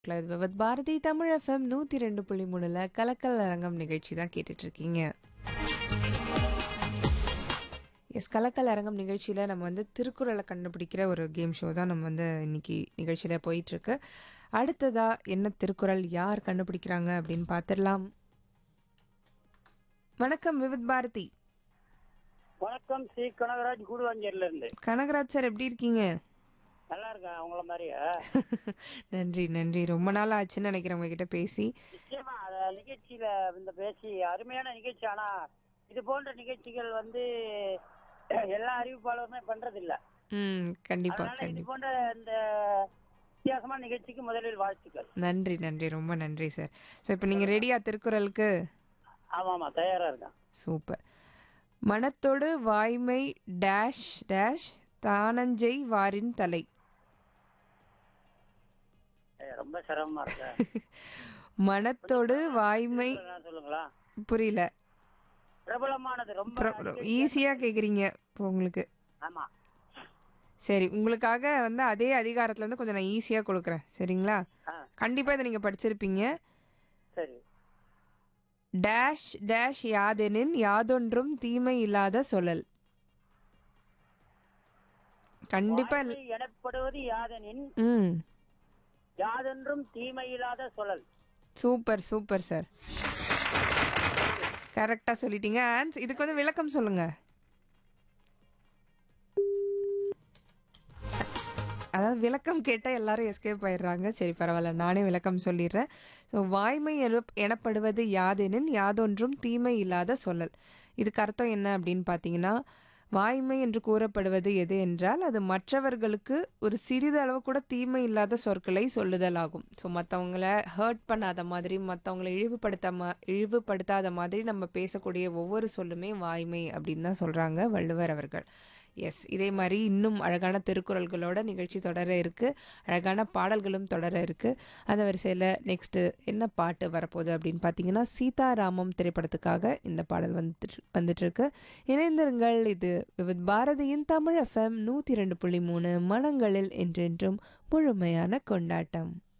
இது விவத் பாரதி தமிழ் எஃப்எம் நூற்றி ரெண்டு புள்ளி மூணுல கலக்கல் அரங்கம் நிகழ்ச்சி தான் கேட்டுட்டு இருக்கீங்க எஸ் கலக்கல் அரங்கம் நிகழ்ச்சியில் நம்ம வந்து திருக்குறளை கண்டுபிடிக்கிற ஒரு கேம் ஷோ தான் நம்ம வந்து இன்னைக்கு நிகழ்ச்சியில் போயிட்டுருக்கு அடுத்ததா என்ன திருக்குறள் யார் கண்டுபிடிக்கிறாங்க அப்படின்னு பார்த்துடலாம் வணக்கம் விவித் பாரதி வணக்கம் ஸ்ரீ கனகராஜ் கூடுவாஞ்சேரில இருந்து கனகராஜ் சார் எப்படி இருக்கீங்க நல்லா இருக்கேன் உங்கள மாதிரியா நன்றி நன்றி ரொம்ப நாள் ஆச்சுன்னு நினைக்கிறேன் உங்ககிட்ட பேசி நிச்சயமா அத நிகழ்ச்சியில இந்த பேசி அருமையான நிகழ்ச்சி ஆனா இது போன்ற நிகழ்ச்சிகள் வந்து எல்லா அறிவிப்பாளருமே பண்றது இல்ல ம் கண்டிப்பா அதனால இது கண்டிப்பா போன்ற இந்த வித்தியாசமான நிகழ்ச்சிக்கு முதலில் வாழ்த்துக்கள் நன்றி நன்றி ரொம்ப நன்றி சார் ஸோ இப்போ நீங்கள் ரெடியா திருக்குறளுக்கு ஆமா ஆமா தயாரா இருக்கேன் சூப்பர் மனத்தொடு வாய்மை டேஷ் டேஷ் தானஞ்செய் வாரின் தலை ஏய், ரொம்ப சிரமமா இருக்கு மனத்தொடு வாய்மை நான் சொல்லுங்களா புரியல பிரபலமானது ரொம்ப ஈஸியாக கேட்குறீங்க இப்போ உங்களுக்கு ஆமா சரி உங்களுக்காக வந்து அதே அதிகாரத்துல இருந்து கொஞ்சம் நான் ஈஸியாக கொடுக்குறேன் சரிங்களா ஆ கண்டிப்பாக இதை நீங்கள் படிச்சிருப்பீங்க சரி டேஷ் டேஷ் யாதெனின் யாதொன்றும் தீமை இல்லாத சொல்லல் கண்டிப்பா இல்ல- வாய்மை எனப்படுவது யாதெனின் ம் யாதென்றும் தீமையில்லாத சொல்லல் சூப்பர் சூப்பர் சார் கரெக்டாக சொல்லிட்டீங்க ஆன்ஸ் இதுக்கு வந்து விளக்கம் சொல்லுங்க அதாவது விளக்கம் கேட்டால் எல்லாரும் எஸ்கேப் ஆயிடுறாங்க சரி பரவாயில்ல நானே விளக்கம் சொல்லிடுறேன் ஸோ வாய்மை எனப்- எனப்படுவது யாதெனின் யாதொன்றும் தீமை இல்லாத சொல்லல் இதுக்கு அர்த்தம் என்ன அப்படின்னு பார்த்தீங்கன்னா வாய்மை என்று கூறப்படுவது எது என்றால் அது மற்றவர்களுக்கு ஒரு சிறிதளவு கூட தீமை இல்லாத சொற்களை சொல்லுதல் ஆகும் ஸோ மற்றவங்கள ஹர்ட் பண்ணாத மாதிரி மற்றவங்கள இழிவுபடுத்த மா இழிவுபடுத்தாத மாதிரி நம்ம பேசக்கூடிய ஒவ்வொரு சொல்லுமே வாய்மை அப்படின்னு தான் சொல்கிறாங்க வள்ளுவர் அவர்கள் எஸ் இதே மாதிரி இன்னும் அழகான திருக்குறள்களோட நிகழ்ச்சி தொடர இருக்குது அழகான பாடல்களும் தொடர இருக்குது அந்த வரிசையில் நெக்ஸ்ட்டு என்ன பாட்டு வரப்போகுது அப்படின்னு பார்த்தீங்கன்னா சீதாராமம் திரைப்படத்துக்காக இந்த பாடல் வந்துட்டு வந்துட்டு இருக்கு இணைந்திருங்கள் இது விவித் பாரதியின் தமிழ் எஃப்எம் நூற்றி ரெண்டு புள்ளி மூணு மனங்களில் என்றென்றும் முழுமையான கொண்டாட்டம்